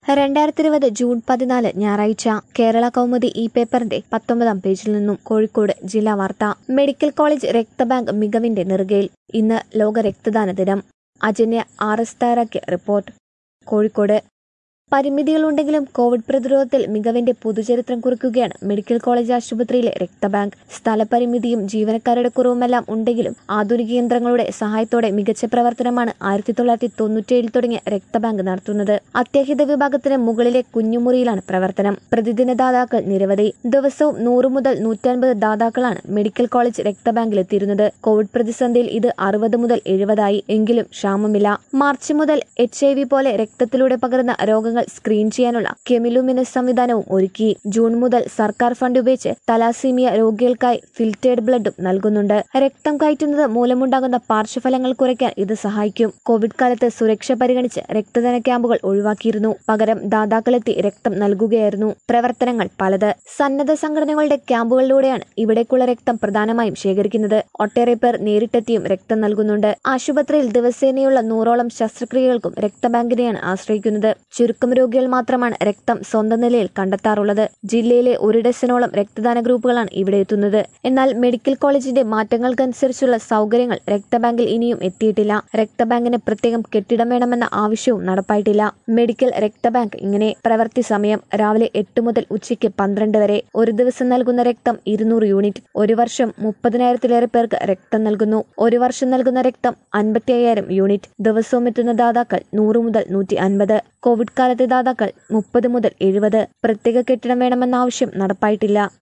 രണ്ടായിരത്തി ഇരുപത് ജൂൺ പതിനാല് ഞായറാഴ്ച കേരള കൗമുദി ഇ പേപ്പറിന്റെ പത്തൊമ്പതാം പേജിൽ നിന്നും കോഴിക്കോട് ജില്ലാ വാർത്ത മെഡിക്കൽ കോളേജ് രക്തബാങ്ക് മികവിന്റെ നെറുകയിൽ ഇന്ന് ലോക രക്തദാന ദിനം അജന്യ ആർ എസ് തയ്യാറാക്കിയ റിപ്പോർട്ട് കോഴിക്കോട് പരിമിതികളുണ്ടെങ്കിലും കോവിഡ് പ്രതിരോധത്തിൽ മികവിന്റെ പുതുചരിത്രം കുറിക്കുകയാണ് മെഡിക്കൽ കോളേജ് ആശുപത്രിയിലെ രക്തബാങ്ക് സ്ഥലപരിമിതിയും ജീവനക്കാരുടെ കുറവുമെല്ലാം ഉണ്ടെങ്കിലും ആധുനിക യന്ത്രങ്ങളുടെ സഹായത്തോടെ മികച്ച പ്രവർത്തനമാണ് ആയിരത്തി തൊള്ളായിരത്തി തൊണ്ണൂറ്റിയേഴിൽ തുടങ്ങിയ രക്തബാങ്ക് നടത്തുന്നത് അത്യാഹിത വിഭാഗത്തിന് മുകളിലെ കുഞ്ഞുമുറിയിലാണ് പ്രവർത്തനം പ്രതിദിന ദാതാക്കൾ നിരവധി ദിവസവും നൂറ് മുതൽ നൂറ്റൻപത് ദാതാക്കളാണ് മെഡിക്കൽ കോളേജ് രക്തബാങ്കിലെത്തിയിരുന്നത് കോവിഡ് പ്രതിസന്ധിയിൽ ഇത് അറുപത് മുതൽ എഴുപതായി എങ്കിലും ക്ഷാമമില്ല മാർച്ച് മുതൽ എച്ച് ഐ വി പോലെ രക്തത്തിലൂടെ പകരുന്ന രോഗങ്ങൾ സ്ക്രീൻ ചെയ്യാനുള്ള കെമിലുമിനസ് സംവിധാനവും ഒരുക്കി ജൂൺ മുതൽ സർക്കാർ ഫണ്ട് ഉപയോഗിച്ച് തലാസീമിയ രോഗികൾക്കായി ഫിൽറ്റേഡ് ബ്ലഡും നൽകുന്നുണ്ട് രക്തം കയറ്റുന്നത് മൂലമുണ്ടാകുന്ന പാർശ്വഫലങ്ങൾ കുറയ്ക്കാൻ ഇത് സഹായിക്കും കോവിഡ് കാലത്ത് സുരക്ഷ പരിഗണിച്ച് രക്തദാന ക്യാമ്പുകൾ ഒഴിവാക്കിയിരുന്നു പകരം ദാതാക്കളെത്തി രക്തം നൽകുകയായിരുന്നു പ്രവർത്തനങ്ങൾ പലത് സന്നദ്ധ സംഘടനകളുടെ ക്യാമ്പുകളിലൂടെയാണ് ഇവിടേക്കുള്ള രക്തം പ്രധാനമായും ശേഖരിക്കുന്നത് ഒട്ടേറെ പേർ നേരിട്ടെത്തിയും രക്തം നൽകുന്നുണ്ട് ആശുപത്രിയിൽ ദിവസേനയുള്ള നൂറോളം ശസ്ത്രക്രിയകൾക്കും രക്തബാങ്കിനെയാണ് ആശ്രയിക്കുന്നത് ചുരുക്കം രോഗികൾ മാത്രമാണ് രക്തം സ്വന്തം നിലയിൽ കണ്ടെത്താറുള്ളത് ജില്ലയിലെ ഒരു ഡസനോളം രക്തദാന ഗ്രൂപ്പുകളാണ് ഇവിടെ എത്തുന്നത് എന്നാൽ മെഡിക്കൽ കോളേജിന്റെ മാറ്റങ്ങൾക്കനുസരിച്ചുള്ള സൗകര്യങ്ങൾ രക്തബാങ്കിൽ ഇനിയും എത്തിയിട്ടില്ല രക്തബാങ്കിന് പ്രത്യേകം കെട്ടിടം വേണമെന്ന ആവശ്യവും നടപ്പായിട്ടില്ല മെഡിക്കൽ രക്തബാങ്ക് ഇങ്ങനെ പ്രവൃത്തി സമയം രാവിലെ എട്ട് മുതൽ ഉച്ചയ്ക്ക് പന്ത്രണ്ട് വരെ ഒരു ദിവസം നൽകുന്ന രക്തം ഇരുന്നൂറ് യൂണിറ്റ് ഒരു വർഷം മുപ്പതിനായിരത്തിലേറെ പേർക്ക് രക്തം നൽകുന്നു ഒരു വർഷം നൽകുന്ന രക്തം അൻപത്തി അയ്യായിരം യൂണിറ്റ് ദിവസവും എത്തുന്ന ദാതാക്കൾ നൂറ് മുതൽ നൂറ്റി അൻപത് കോവിഡ് കാലത്തെ ദാതാക്കൾ മുപ്പത് മുതൽ എഴുപത് പ്രത്യേക കെട്ടിടം വേണമെന്ന ആവശ്യം നടപ്പായിട്ടില്ല